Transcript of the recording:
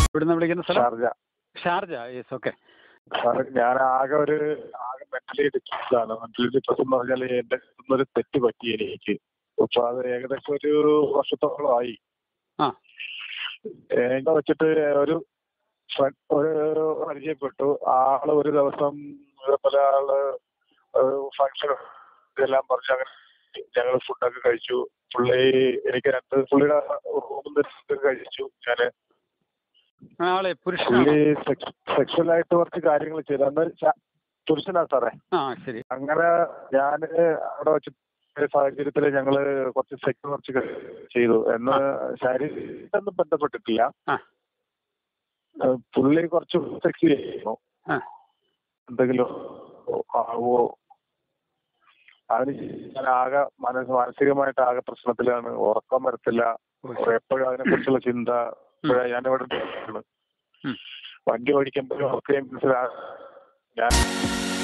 ഇവിടുന്ന് വിളിക്കുന്ന സ്ഥലം ഷാർജ ഷാർജ യെസ് ഓക്കെ സാറേ ഞാൻ ആകെ ഒരു ആകെ മെന്റലി ഡിപ്രസ്ഡ് ആണ് മെന്റലി ഡിപ്രസ് എന്ന് പറഞ്ഞാൽ എന്റെ ഒരു തെറ്റ് പറ്റി എനിക്ക് അപ്പൊ അത് ഏകദേശം ഒരു വർഷത്തോളം ആയി ആ എന്നെ വെച്ചിട്ട് ഒരു ഫ്രണ്ട് ഒരു ഒരു പരിചയപ്പെട്ടു ആള് ഒരു ദിവസം ഇതേപോലെ ആള് ഫംഗ്ഷൻ ഇതെല്ലാം പറഞ്ഞു അങ്ങനെ ഞങ്ങൾ ഫുഡൊക്കെ കഴിച്ചു പുള്ളി എനിക്ക് രണ്ട് പുള്ളിയുടെ റൂമിൽ നിന്ന് കഴിച്ചു ഞാന് ആളെ പുരുഷനാണോ പുള്ളി സെക്ഷൽ ആയിട്ട് കുറച്ച് കാര്യങ്ങൾ ചെയ്തു അന്ന് ച- പുരുഷനാ സാറേ ആ ശരി അങ്ങനെ ഞാൻ അവിടെ വെച്ച് സാഹചര്യത്തിൽ ഞങ്ങള് കുറച്ച് സെക്സ് കുറച്ച് ചെയ്തു എന്ന് ശാരീരികമായിട്ടൊന്നും ബന്ധപ്പെട്ടിട്ടില്ല ആ ഏഹ് പുള്ളി കുറച്ച് സെക്സ് ചെയ്യുന്നു ആ എന്തെങ്കിലും ആവോ അതിന് ഞാൻ ആകെ മനസ്സ് മാനസികമായിട്ട് ആകെ പ്രശ്നത്തിലാണ് ഉറക്കം വരത്തില്ല എപ്പോഴും അതിനെ കുറിച്ചുള്ള ചിന്ത എപ്പോഴാ ഞാനിവിടെ ഇരിക്കുകയാണ്. ഉം. വണ്ടി ഓടിക്കുമ്പോഴും ഒക്കെ മനസ്സിലാ ഞാൻ